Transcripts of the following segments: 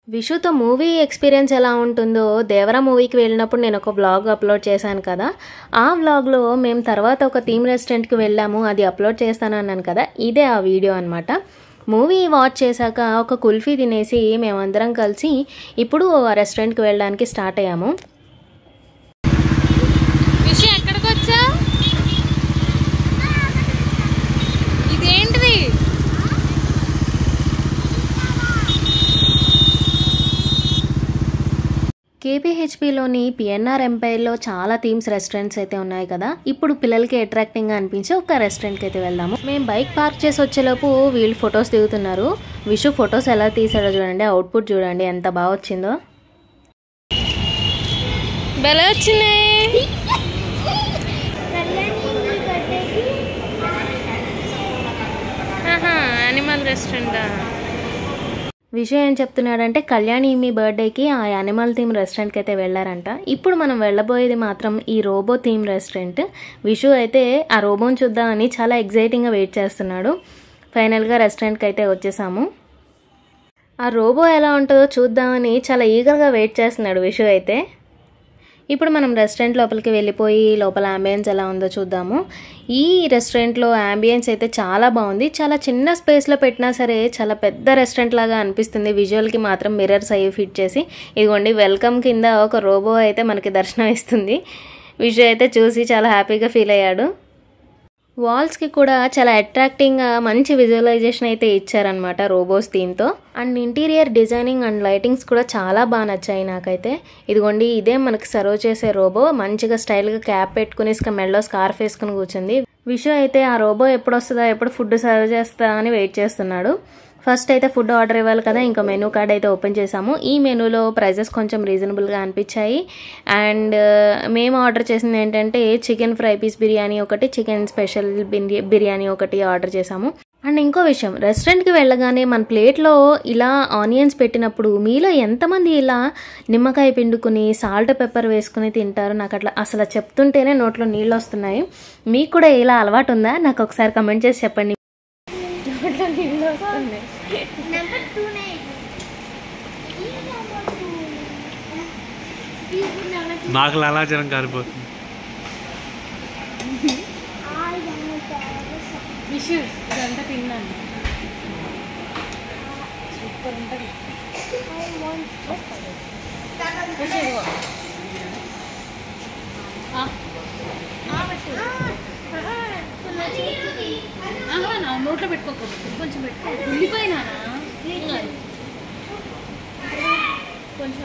విషుతో movie experience ఎలా ఉంటుందో దేవరా మూవీకి వెళ్ళినప్పుడు నేను ఒక వ్లాగ్ అప్లోడ్ చేశాను కదా ఆ వ్లాగ్లో మేము తర్వాత ఒక థీమ్ రెస్టారెంట్కి వెళ్ళాము అది అప్లోడ్ చేస్తాను అన్నాను కదా ఇదే ఆ వీడియో అనమాట మూవీ వాచ్ చేశాక ఒక కుల్ఫీ తినేసి మేమందరం కలిసి ఇప్పుడు ఆ రెస్టారెంట్కి వెళ్ళడానికి స్టార్ట్ అయ్యాము విషయం ఎక్కడికి వచ్చా ఇదేంటిది కేపీహెచ్పిలోని పిఎన్ఆర్ ఎంపైర్లో చాలా థీమ్స్ రెస్టారెంట్స్ అయితే ఉన్నాయి కదా ఇప్పుడు పిల్లలకి అట్రాక్టింగ్గా అనిపించే ఒక రెస్టారెంట్కి అయితే వెళ్దాము మేము బైక్ పార్క్ చేసి వచ్చేలోపు వీళ్ళు ఫొటోస్ దిగుతున్నారు విషు ఫొటోస్ ఎలా తీసాడో చూడండి అవుట్పుట్ చూడండి ఎంత బాగా వచ్చిందో బెల వచ్చింది యానిమల్ రెస్టారెంటా విషయం ఏం చెప్తున్నాడంటే కళ్యాణి మీ బర్త్డేకి ఆ యానిమల్ థీమ్ రెస్టారెంట్కి అయితే వెళ్ళారంట ఇప్పుడు మనం వెళ్ళబోయేది మాత్రం ఈ రోబో థీమ్ రెస్టారెంట్ విషు అయితే ఆ రోబోని చూద్దామని చాలా ఎగ్జైటింగ్గా వెయిట్ చేస్తున్నాడు ఫైనల్గా రెస్టారెంట్కి అయితే వచ్చేసాము ఆ రోబో ఎలా ఉంటుందో చూద్దామని చాలా ఈగర్గా వెయిట్ చేస్తున్నాడు విషు అయితే ఇప్పుడు మనం రెస్టారెంట్ లోపలికి వెళ్ళిపోయి లోపల అంబియన్స్ ఎలా ఉందో చూద్దాము ఈ రెస్టారెంట్లో అంబియన్స్ అయితే చాలా బాగుంది చాలా చిన్న స్పేస్లో పెట్టినా సరే చాలా పెద్ద రెస్టారెంట్ లాగా అనిపిస్తుంది విజువల్కి మాత్రం మిర్రర్స్ అవి ఫిట్ చేసి ఇదిగోండి వెల్కమ్ కింద ఒక రోబో అయితే మనకి దర్శనం ఇస్తుంది విజయ్ అయితే చూసి చాలా హ్యాపీగా ఫీల్ అయ్యాడు వాల్స్కి కూడా చాలా అట్రాక్టింగ్గా మంచి విజువలైజేషన్ అయితే ఇచ్చారనమాట రోబోస్ థీమ్తో and interior designing and lightings కూడా చాలా బాగా నచ్చాయి నాకైతే ఇదిగోండి ఇదే మనకి సర్వ్ చేసే రోబో మంచిగా స్టైల్గా క్యాప్ పెట్టుకుని ఇసుక మెడలో స్కార్ఫ్ వేసుకుని కూర్చుంది విషు అయితే ఆ రోబో ఎప్పుడు వస్తుందా ఎప్పుడు ఫుడ్ సర్వ్ చేస్తా అని వెయిట్ చేస్తున్నాడు ఫస్ట్ అయితే ఫుడ్ ఆర్డర్ ఇవ్వాలి కదా ఇంకా మెనూ కార్డ్ అయితే ఓపెన్ చేసాము ఈ మెనూలో ప్రైజెస్ కొంచెం రీజనబుల్గా అనిపించాయి అండ్ మేము ఆర్డర్ చేసింది ఏంటంటే చికెన్ ఫ్రై పీస్ బిర్యానీ ఒకటి చికెన్ స్పెషల్ బిర్యానీ ఒకటి ఆర్డర్ చేసాము అండ్ ఇంకో విషయం రెస్టారెంట్కి వెళ్ళగానే మన ప్లేట్లో ఇలా ఆనియన్స్ పెట్టినప్పుడు మీలో ఎంతమంది ఇలా నిమ్మకాయ పిండుకుని సాల్ట్ పెప్పర్ వేసుకుని తింటారు నాకు అట్లా అసలు చెప్తుంటేనే నోట్లో నీళ్ళు వస్తున్నాయి మీకు కూడా ఇలా అలవాటు ఉందా నాకు ఒకసారి కమెంట్ చేసి చెప్పండి నోట్లో నీళ్ళు వస్తున్నాయి నెంబర్ టూ నే ఈ నెంబర్ టూ ఇప్పుడు నెంబర్ టూ నాకు లాలాజలం కారిపోతుంది ఆ నెంబర్ విషు ఇదంతా తిన్నాను సూపర్ ఉంటుంది విషు ఇదిగో. ఆ. ఆహా, నా నోట్లో పెట్టుకోకూడదు కొంచెం పెట్టుకో ఉల్లిపోయినా కొంచెం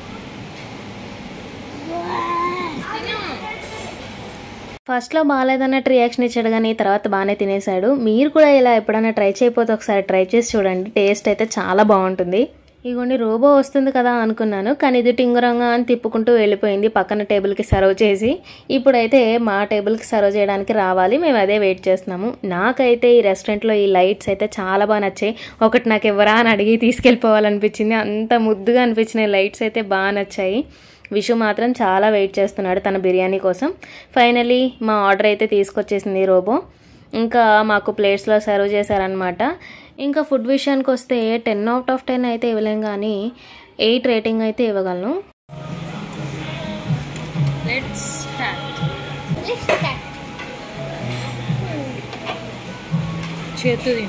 తిను. ఫస్ట్లో బాగాలేదన్నట్టు రియాక్షన్ ఇచ్చాడు కానీ తర్వాత బాగానే తినేశాడు మీరు కూడా ఇలా ఎప్పుడైనా ట్రై చేయకపోతే ఒకసారి ట్రై చేసి చూడండి టేస్ట్ అయితే చాలా బాగుంటుంది ఇగోండి రోబో వస్తుంది కదా అనుకున్నాను కానీ ఇది టింగురంగా అని తిప్పుకుంటూ వెళ్ళిపోయింది పక్కన టేబుల్కి సర్వ్ చేసి ఇప్పుడైతే మా టేబుల్కి సర్వ్ చేయడానికి రావాలి మేము అదే వెయిట్ చేస్తున్నాము నాకైతే ఈ రెస్టారెంట్లో ఈ లైట్స్ అయితే చాలా బాగా నచ్చాయి ఒకటి నాకు ఎవరా అని అడిగి తీసుకెళ్ళిపోవాలనిపించింది అంత ముద్దుగా అనిపించిన లైట్స్ అయితే బాగా నచ్చాయి విషు మాత్రం చాలా వెయిట్ చేస్తున్నాడు తన బిర్యానీ కోసం ఫైనలీ మా ఆర్డర్ అయితే తీసుకొచ్చేసింది రోబో ఇంకా మాకు ప్లేట్స్లో సర్వ్ చేశారనమాట ఇంకా ఫుడ్ విషయానికి వస్తే టెన్ అవుట్ ఆఫ్ టెన్ అయితే ఇవ్వలేం కానీ ఎయిట్ రేటింగ్ అయితే ఇవ్వగలను Let's start. లెట్స్ స్టార్ట్ చేతు తిను.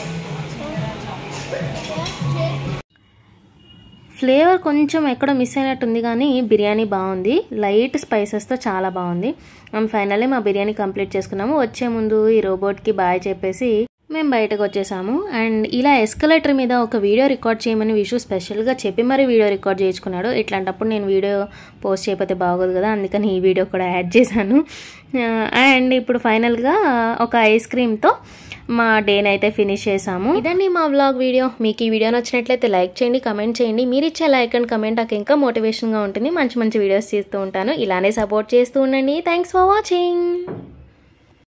ఫ్లేవర్ కొంచెం ఎక్కడో మిస్ అయినట్టుంది కానీ బిర్యానీ బాగుంది లైట్ స్పైసెస్తో చాలా బాగుంది అండ్ ఫైనల్లీ మా బిర్యానీ కంప్లీట్ చేసుకున్నాము వచ్చే ముందు ఈ రోబోట్కి బాయ్ చెప్పేసి మేము బయటకు వచ్చేసాము అండ్ ఇలా ఎస్కలేటర్ మీద ఒక వీడియో రికార్డ్ చేయమని విషు స్పెషల్గా చెప్పి మరీ వీడియో రికార్డ్ చేయించుకున్నాడు ఇట్లాంటప్పుడు నేను వీడియో పోస్ట్ చేయకపోతే బాగోదు కదా అందుకని ఈ వీడియో కూడా యాడ్ చేశాను అండ్ ఇప్పుడు ఫైనల్గా ఒక ఐస్ క్రీమ్తో మా డేని అయితే ఫినిష్ చేసాము ఇదండి మా వ్లాగ్ వీడియో మీకు ఈ వీడియో నచ్చినట్లయితే లైక్ చేయండి కమెంట్ చేయండి మీరు ఇచ్చే లైక్ అండ్ కమెంట్ నాకు ఇంకా మోటివేషన్గా ఉంటుంది మంచి మంచి వీడియోస్ చేస్తూ ఉంటాను ఇలానే సపోర్ట్ చేస్తూ ఉండండి థ్యాంక్స్ ఫర్ వాచింగ్